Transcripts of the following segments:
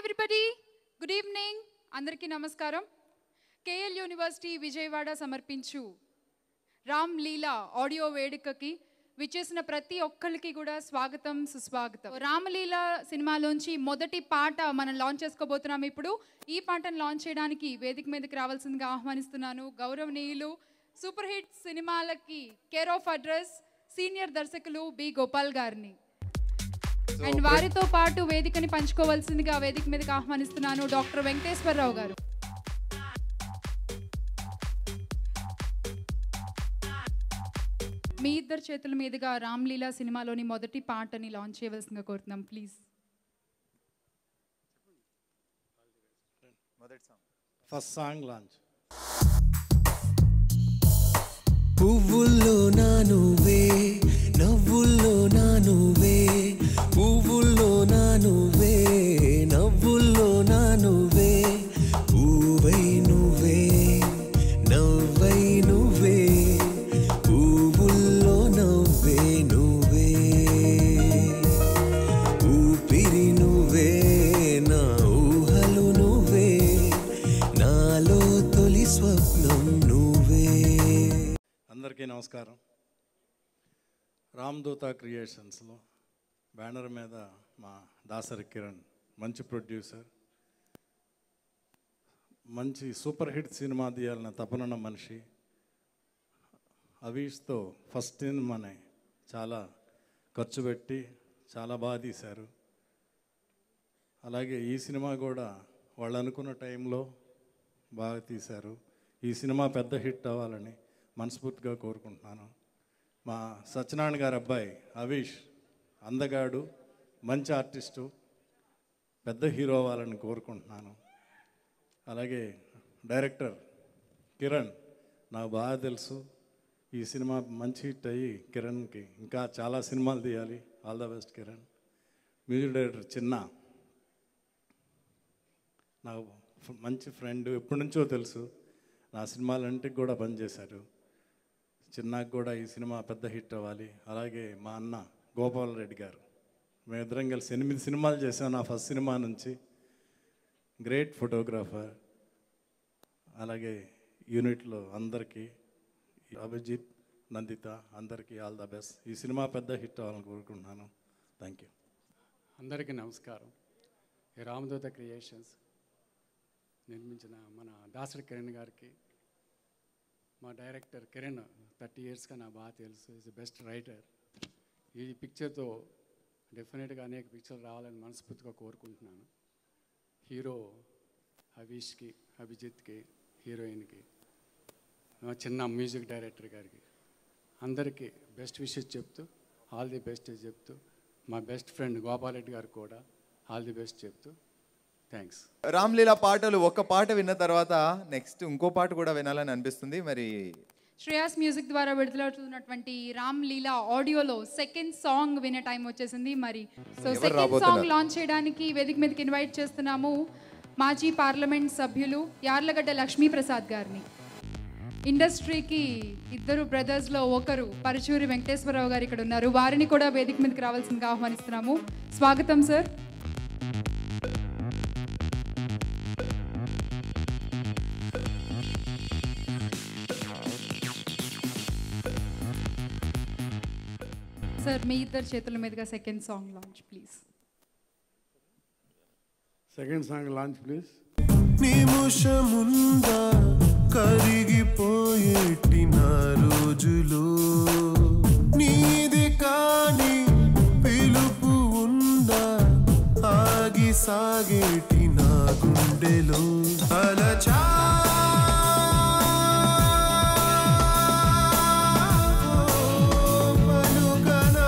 Everybody good evening అందరికీ నమస్కారం KL university Vijayawada సమర్పించు రామ్ లీలా ఆడియో వేడుకకి విచ్చేసిన ప్రతి ఒక్కరికి కూడా స్వాగతం సుస్వాగతం రామలీల సినిమాలోంచి మొదటి పాట మనం లాంచ్ చేసుకోబోతున్నాం ఇప్పుడు ఈ పాటను లాంచ్ చేయడానికి వేదిక మీదకి రావాల్సిందిగా ఆహ్వానిస్తున్నాను గౌరవనీయులు సూపర్ హిట్ సినిమాలకి కేర్ ఆఫ్ అడ్రస్ సీనియర్ దర్శకులు బి గోపాల్ గారిని అండ్ వారితో పాటు వేదికని పంచుకోవాల్సిందిగా వేదిక మీదకి ఆహ్వానిస్తున్నాను డాక్టర్ వెంకటేశ్వరరావు గారు మీ ఇద్దరు చేతుల మీదుగా రామ్లీలా సినిమాలోని మొదటి పాటని లాంచ్ చేయవలసిందిగా కోరుతున్నాం ప్లీజ్ ఫస్ట్ సాంగ్ లాంచ్ పువ్వుల్లో నా నువ్వే నవ్వుల్లో నా నువ్వే పువ్వుల్లో నా నువ్వే నవ్వుల్లో నా నువ్వే పువ్వై నువ్వే నవ్వై నువ్వే పువ్వుల్లో నవ్వే నువ్వే ఊపిరి నువ్వే నా ఊహలు నువ్వే నాలో తొలి స్వప్నం నువ్వే అందరికీ నమస్కారం రామ్దూత క్రియేషన్స్లో బ్యానర్ మీద మా దాసరి కిరణ్ మంచి ప్రొడ్యూసర్ మంచి సూపర్ హిట్ సినిమా తీయాలన్న తపనున్న మనిషి అవీష్తో ఫస్ట్ సినిమానే చాలా ఖర్చు పెట్టి చాలా బాగా తీశారు అలాగే ఈ సినిమా కూడా వాళ్ళు అనుకున్న టైంలో బాగా తీశారు ఈ సినిమా పెద్ద హిట్ అవ్వాలని మనస్ఫూర్తిగా కోరుకుంటున్నాను మా సత్యనారాయణ గారి అబ్బాయి అవీష్ అందగాడు మంచి ఆర్టిస్టు పెద్ద హీరో అవ్వాలని కోరుకుంటున్నాను అలాగే డైరెక్టర్ కిరణ్ నాకు బాగా తెలుసు ఈ సినిమా మంచి హిట్ అయ్యి కిరణ్కి ఇంకా చాలా సినిమాలు తీయాలి all the best Kiran music director చిన్న నాకు ఫ్- మంచి ఫ్రెండ్ ఎప్పటి నుంచో తెలుసు నా సినిమాలంటికి కూడా పనిచేశారు చిన్నాకు కూడా ఈ సినిమా పెద్ద హిట్ అవ్వాలి అలాగే మా అన్న గోపాల్ రెడ్డి గారు మేమిద్దరం కలిసి ఎనిమిది సినిమాలు చేసాం నా ఫస్ట్ సినిమా నుంచి గ్రేట్ ఫోటోగ్రాఫర్ అలాగే యూనిట్లో అందరికీ అభిజిత్ నందిత అందరికీ ఆల్ ద బెస్ట్ ఈ సినిమా పెద్ద హిట్ అవ్వాలని కోరుకుంటున్నాను థ్యాంక్ యూ అందరికీ నమస్కారం ఈ రామదూత క్రియేషన్స్ నిర్మించిన మన దాసరి కిరణ్ గారికి మా డైరెక్టర్ కిరణ్ థర్టీ ఇయర్స్గా నాకు బాగా తెలుసు ఈజ్ బెస్ట్ రైటర్ ఈ పిక్చర్తో డెఫినెట్గా అనేక పిక్చర్లు రావాలని మనస్ఫూర్తిగా కోరుకుంటున్నాను హీరో హవీష్కి అభిజిత్కి హీరోయిన్కి మా చిన్న మ్యూజిక్ డైరెక్టర్ గారికి అందరికీ బెస్ట్ విషెస్ చెప్తూ ఆల్ ది బెస్ట్ చెప్తూ మా బెస్ట్ ఫ్రెండ్ గోపాలరెడ్డి గారికి కూడా ఆల్ ది బెస్ట్ చెప్తూ థ్యాంక్స్ రామ్లీలా పాటలు ఒక్క పాట విన్న తర్వాత నెక్స్ట్ ఇంకో పాట కూడా వినాలని అనిపిస్తుంది మరి శ్రేయాస్ మ్యూజిక్ ద్వారా విడుదలవుతున్నటువంటి రామ్ లీలా ఆడియోలో సెకండ్ సాంగ్ వినే టైం వచ్చేసింది మరి సో ఎవరు సెకండ్ రాబోతున్నారు? సాంగ్ లాంచ్ చేయడానికి వేదిక మీదకి ఇన్వైట్ చేస్తున్నాము మాజీ పార్లమెంట్ సభ్యులు యార్లగడ్డ లక్ష్మీ ప్రసాద్ గారిని ఇండస్ట్రీకి ఇద్దరు బ్రదర్స్లో ఒకరు పరచూరి వెంకటేశ్వరరావు గారు ఇక్కడ ఉన్నారు వారిని కూడా వేదిక మీదకి రావాల్సిందిగా ఆహ్వానిస్తున్నాము స్వాగతం సార్ సార్ మీ ఇద్దరు చేతుల మీదుగా second song launch please second song launch please నిమిషముందా కరిగిపోయేటి నా రోజులు నీది కాని పిలుపు ఉందా ఆగి సాగేటి నా గుండెలో అలచా పలుకనా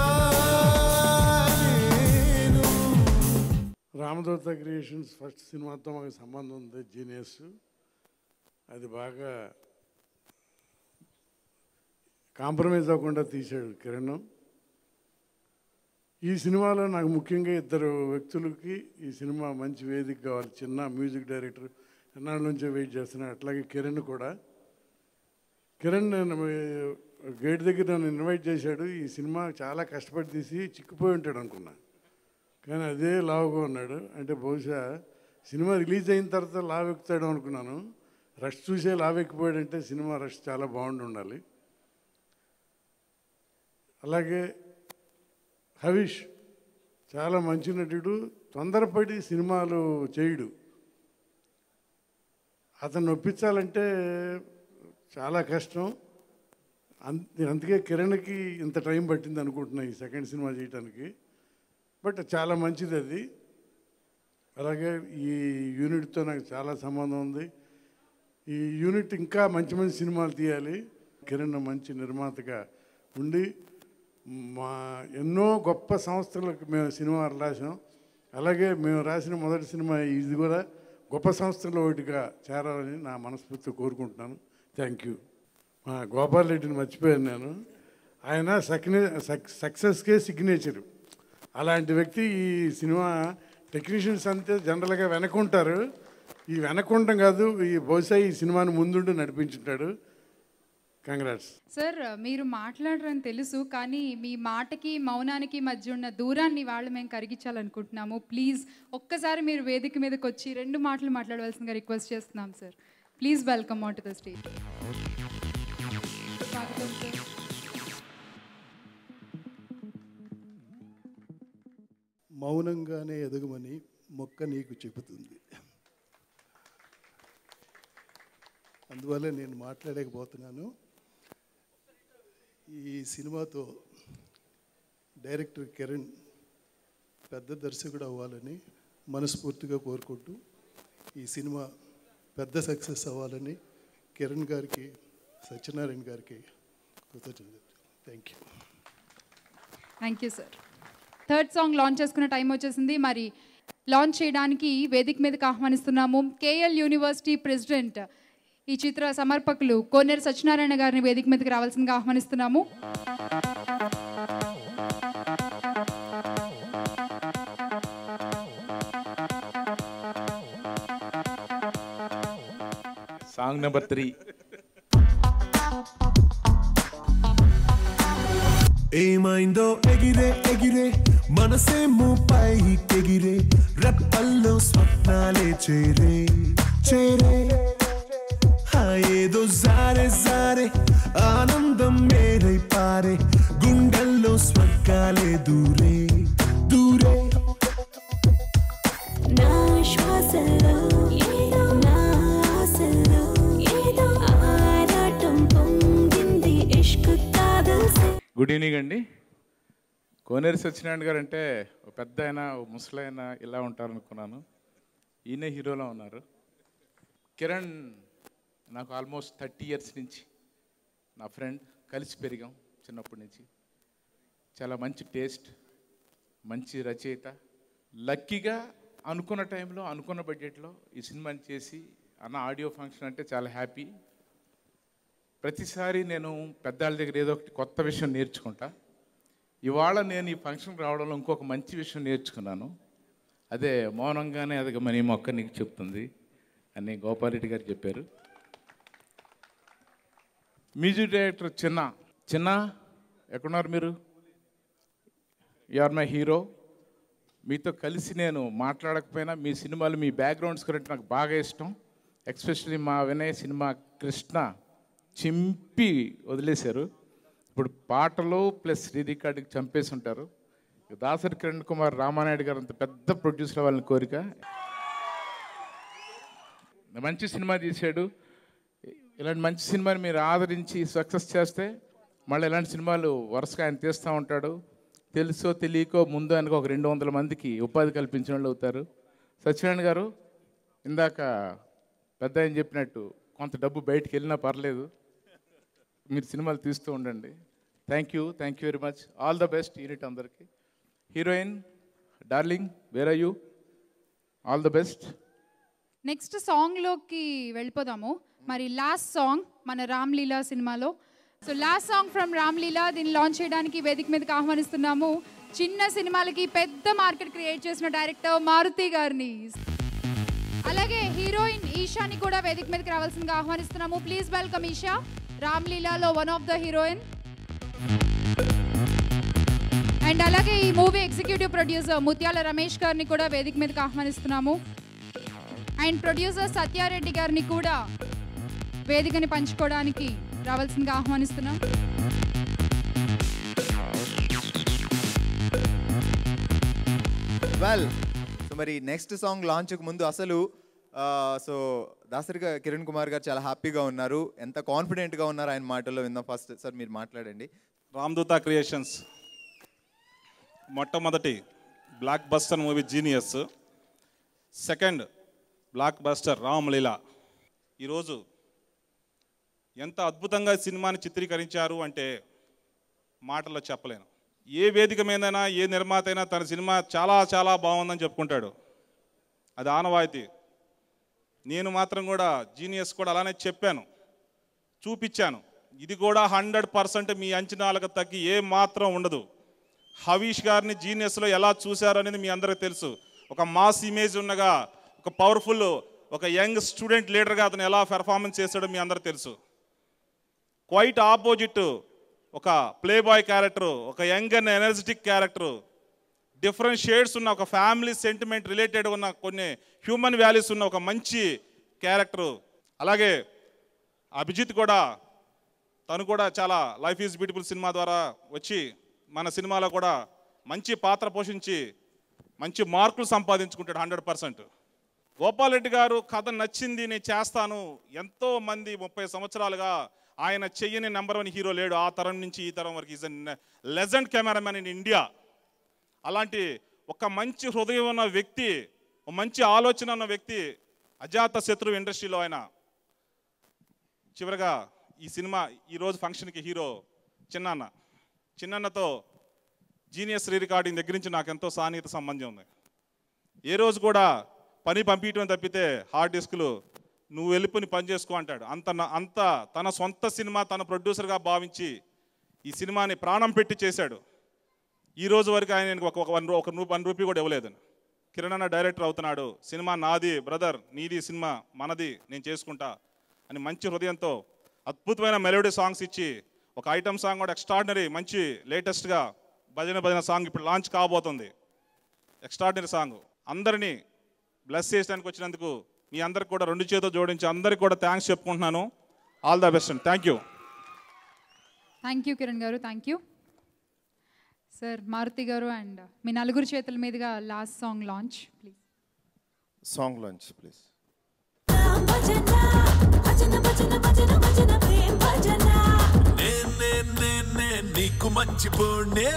నేను రామదూత క్రియేషన్స్ ఫస్ట్ సినిమాతో మాకు సంబంధం ఉంది జీనియస్ అది బాగా కాంప్రమైజ్ అవ్వకుండా తీశాడు కిరణ్ ఈ సినిమాలో నాకు ముఖ్యంగా ఇద్దరు వ్యక్తులకి ఈ సినిమా మంచి వేదిక కావాలి చిన్న మ్యూజిక్ డైరెక్టర్ ఎన్నాళ్ళ నుంచో వెయిట్ చేస్తున్నాడు అట్లాగే కిరణ్ కూడా కిరణ్ నేను గేట్ దగ్గర నన్ను ఇన్వైట్ చేశాడు ఈ సినిమా చాలా కష్టపడి తీసి చిక్కిపోయి ఉంటాడు అనుకున్నా కానీ అదే లావుగా ఉన్నాడు అంటే బహుశా సినిమా రిలీజ్ అయిన తర్వాత లావెక్కుతాడు అనుకున్నాను రష్ చూసే లావెక్కిపోయాడంటే సినిమా రష్ చాలా బాగుండి ఉండాలి అలాగే హరీష్ చాలా మంచి నటుడు తొందరపడి సినిమాలు చేయడు అతను ఒప్పించాలంటే చాలా కష్టం అం- అందుకే కిరణ్కి ఇంత టైం పట్టింది అనుకుంటున్నా ఈ సెకండ్ సినిమా చేయడానికి బట్ చాలా మంచిది అది అలాగే ఈ యూనిట్తో నాకు చాలా సంబంధం ఉంది ఈ యూనిట్ ఇంకా మంచి మంచి సినిమాలు తీయాలి కిరణ్ మంచి నిర్మాతగా ఉండి మా ఎన్నో గొప్ప సంస్థలకు మేము సినిమాలు రాసాం అలాగే మేము రాసిన మొదటి సినిమా ఇది కూడా గొప్ప సంస్థల్లో ఒకటిగా చేరాలని నా మనస్ఫూర్తిగా కోరుకుంటున్నాను థ్యాంక్ యూ మా గోపాల్ రెడ్డిని మర్చిపోయాను నేను ఆయన సక్నే సక్ సక్సెస్కే సిగ్నేచరు అలాంటి వ్యక్తి ఈ సినిమా టెక్నీషియన్స్ అంతే జనరల్గా వెనకుంటారు ఈ వెనకుండడం కాదు ఈ బహుశా ఈ సినిమాని ముందుండి నడిపించుంటాడు కంగ్రాట్స్ సార్ మీరు మాట్లాడరని తెలుసు కానీ మీ మాటకి మౌనానికి మధ్య ఉన్న దూరాన్ని వాళ్ళు మేము కరిగించాలనుకుంటున్నాము ప్లీజ్ ఒక్కసారి మీరు వేదిక మీదకి వచ్చి రెండు మాటలు మాట్లాడవలసిందిగా రిక్వెస్ట్ చేస్తున్నాం sir please welcome on to the stage స్వాగతం సార్ మౌనంగానే ఎదగమని మొక్క నీకు చెబుతుంది అందువల్ల నేను మాట్లాడలేకపోతున్నాను ఈ సినిమాతో డైరెక్టర్ కిరణ్ పెద్ద దర్శకుడు అవ్వాలని మనస్ఫూర్తిగా కోరుకుంటూ ఈ సినిమా పెద్ద సక్సెస్ అవ్వాలని కిరణ్ గారికి సత్యనారాయణ గారికి కృతజ్ఞత thank you thank you sir third song launch చేసుకున్న టైం వచ్చేసింది మరి లాంచ్ చేయడానికి వేదిక మీదకి ఆహ్వానిస్తున్నాము కేఎల్ యూనివర్సిటీ ప్రెసిడెంట్ ఈ చిత్ర సమర్పకులు కోనేరు సత్యనారాయణ గారిని వేదిక మీదకి రావాల్సిందిగా ఆహ్వానిస్తున్నాము సాంగ్ నెంబర్ త్రీ ఏమైందో ఎగిరే ఎగిరే మనసేమో పైకెగిరే రెప్పల్లో స్వప్నాలే చేరే చేరే ఆ ఏదో జారే జారే ఆనందం మేరై పారే గుండెల్లో స్వర్గాలే దూరే దూరే నా శ్వాసలో ఏదో నా ఆశలో ఏదో ఆరాటం పొంగింది ఇష్క్ కాదల్ సే గుడ్ ఈవినింగ్ అండి కోనేరు సత్యనారాయణ గారు అంటే ఒక పెద్ద ఆయన ఓ ముసలైన ఇలా ఉంటారనుకున్నాను ఈయనే హీరోలో ఉన్నారు కిరణ్ నాకు ఆల్మోస్ట్ థర్టీ ఇయర్స్ నుంచి నా ఫ్రెండ్ కలిసి పెరిగాం చిన్నప్పటి నుంచి చాలా మంచి టేస్ట్ మంచి రచయిత లక్కీగా అనుకున్న టైంలో అనుకున్న బడ్జెట్లో ఈ సినిమాని చేసి అన్న ఆడియో ఫంక్షన్ అంటే చాలా హ్యాపీ ప్రతిసారి నేను పెద్దాళ్ళ దగ్గర ఏదో ఒకటి కొత్త విషయం నేర్చుకుంటా ఇవాళ నేను ఈ ఫంక్షన్కి రావడంలో ఇంకొక మంచి విషయం నేర్చుకున్నాను అదే మౌనంగానే ఎదగమని మొక్క నీకు చెప్తుంది అని గోపాలరెడ్డి గారు చెప్పారు మ్యూజిక్ డైరెక్టర్ చిన్న చిన్న ఎక్కడున్నారు మీరు యు ఆర్ మై హీరో మీతో కలిసి నేను మాట్లాడకపోయినా మీ సినిమాలు మీ బ్యాక్గ్రౌండ్స్ గురించి నాకు బాగా ఇష్టం ఎక్స్పెషల్లీ మా వినయ్ సినిమా కృష్ణ చింపి వదిలేశారు ఇప్పుడు పాటలు ప్లస్ రికార్డుకి చంపేసి ఉంటారు దాసరి కిరణ్ కుమార్ రామానాయుడు గారు అంత పెద్ద ప్రొడ్యూసర్ వాళ్ళని కోరిక మంచి సినిమా తీశాడు ఇలాంటి మంచి సినిమాని మీరు ఆదరించి సక్సెస్ చేస్తే మళ్ళీ ఇలాంటి సినిమాలు వరుసగా ఆయన తీస్తూ ఉంటాడు తెలుసో తెలియకో ముందు ఆయనకు ఒక రెండు వందల మందికి ఉపాధి కల్పించిన వాళ్ళు అవుతారు సత్యనారాయణ గారు ఇందాక పెద్ద ఆయన చెప్పినట్టు కొంత డబ్బు బయటికి వెళ్ళినా పర్లేదు మీరు సినిమాలు తీస్తూ ఉండండి thank you thank you very much all the best unit అందరికీ heroine darling where are you all the best next సాంగ్లోకి వెళ్ళిపోదాము మరి లాస్ట్ సాంగ్ మన రామ్లీలా సినిమాలో so last song from Ramleela దీన్ని లాంచ్ చేయడానికి వేదిక మీదకి ఆహ్వానిస్తున్నాము చిన్న సినిమాలకి పెద్ద మార్కెట్ క్రియేట్ చేసిన డైరెక్టర్ మారుతి గారిని అలాగే హీరోయిన్ ఈషాని కూడా వేదిక మీదకి రావాల్సిందిగా ఆహ్వానిస్తున్నాము ప్లీజ్ వెల్కమ్ ఈషా రామ్లీలాలో one of the heroine and అలాగే ఈ మూవీ ఎగ్జిక్యూటివ్ ప్రొడ్యూసర్ ముత్యాల రమేష్ గారిని కూడా వేదిక మీదకి ఆహ్వానిస్తున్నాము అండ్ ప్రొడ్యూసర్ సత్యారెడ్డి గారిని కూడా వేదికని పంచుకోవడానికి రావాల్సిందిగా ఆహ్వానిస్తున్నాం వెల్ సో మరి నెక్స్ట్ సాంగ్ లాంచ్కు ముందు అసలు సో దాసరి గా- కిరణ్ కుమార్ గారు చాలా హ్యాపీగా ఉన్నారు ఎంత కాన్ఫిడెంట్గా ఉన్నారు ఆయన మాటల్లో విందాం ఫస్ట్ సార్ మీరు మాట్లాడండి రామ్దూత క్రియేషన్స్ మొట్టమొదటి blockbuster movie genius second blockbuster Ramleela ఈరోజు ఎంత అద్భుతంగా సినిమాని చిత్రీకరించారు అంటే మాటల్లో చెప్పలేను ఏ వేదిక మీదైనా ఏ నిర్మాత అయినా తన సినిమా చాలా చాలా బాగుందని చెప్పుకుంటాడు అది ఆనవాయితీ నేను మాత్రం కూడా జీనియస్ కూడా అలానే చెప్పాను చూపించాను ఇది కూడా హండ్రెడ్ పర్సెంట్ మీ అంచనాలకు తగ్గి ఏ మాత్రం ఉండదు హవీష్ గారిని జీనియస్లో ఎలా చూశారు అనేది మీ అందరికీ తెలుసు ఒక మాస్ ఇమేజ్ ఉన్నగా ఒక పవర్ఫుల్ ఒక యంగ్ స్టూడెంట్ లీడర్గా అతను ఎలా పెర్ఫార్మెన్స్ చేశాడో మీ అందరికీ తెలుసు క్వైట్ ఆపోజిట్ ఒక ప్లే బాయ్ క్యారెక్టర్ ఒక young and energetic character different shades ఉన్న ఒక ఫ్యామిలీ సెంటిమెంట్ రిలేటెడ్ ఉన్న కొన్ని హ్యూమన్ వాల్యూస్ ఉన్న ఒక మంచి క్యారెక్టర్ అలాగే అభిజిత్ కూడా తను కూడా చాలా లైఫ్ ఈజ్ బ్యూటిఫుల్ సినిమా ద్వారా వచ్చి మన సినిమాలో కూడా మంచి పాత్ర పోషించి మంచి మార్కులు సంపాదించుకుంటాడు హండ్రెడ్ పర్సెంట్ గోపాల్ రెడ్డి గారు కథ నచ్చింది నేను చేస్తాను ఎంతో మంది ముప్పై సంవత్సరాలుగా ఆయన చెయ్యని నెంబర్ వన్ హీరో లేడు ఆ తరం నుంచి ఈ తరం వరకు is legend cameraman in India అలాంటి ఒక మంచి హృదయం ఉన్న వ్యక్తి ఒక మంచి ఆలోచన ఉన్న వ్యక్తి అజాత శత్రు ఇండస్ట్రీలో ఆయన చివరగా ఈ సినిమా ఈరోజు ఫంక్షన్కి హీరో చిన్నాన్న చిన్నన్నతో జీనియస్ రీ రికార్డింగ్ దగ్గర నుంచి నాకు ఎంతో సాన్నిహిత సంబంధం ఉంది ఏ రోజు కూడా పని పంపించడం తప్పితే హార్డ్ డిస్క్లు నువ్వు వెళ్ళిపోయి పని చేసుకో అంటాడు అంత న- అంత తన సొంత సినిమా తన ప్రొడ్యూసర్గా భావించి ఈ సినిమాని ప్రాణం పెట్టి చేశాడు ఈ రోజు వరకు ఆయన ఒక ఒక వన్ రూ- ఒక రూ- వన్ రూపీ కూడా ఇవ్వలేదని కిరణ్ అన్న డైరెక్టర్ అవుతున్నాడు సినిమా నాది బ్రదర్ నీది సినిమా మనది నేను చేసుకుంటా అని మంచి హృదయంతో అద్భుతమైన మెలోడీ సాంగ్స్ ఇచ్చి ఒక ఐటమ్ సాంగ్ కూడా ఎక్స్ట్రాడినరీ మంచి లేటెస్ట్గా భజన భజన సాంగ్ ఇప్పుడు లాంచ్ కాబోతుంది ఎక్స్ట్రాడినరీ సాంగ్ అందరినీ బ్లెస్ చేయడానికి వచ్చినందుకు మీ అందరికి కూడా రెండు చేతులు జోడించి అందరికి కూడా థ్యాంక్స్ చెప్పుకుంటున్నాను all the best and thank you thank you Kiran garu thank you sir Maruti గారు అండ్ మీ నలుగురు చేతుల మీదుగా last song launch please song launch please నేనే నేనే నీకు మంచి పోనే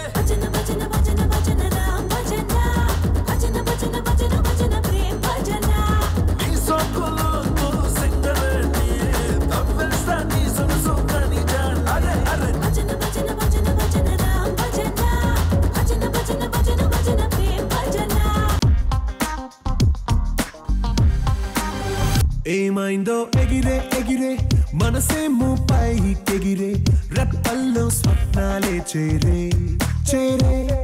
నీ సోకులో సింగరేణి తవ్వేస్తా నీ సొగసు కని జాన్ అరే అరే ఏమైందో ఎగిరే ఎగిరే మనసేమో పైకెగిరే రెప్పల్లో స్వప్నాలే చేరే చేరే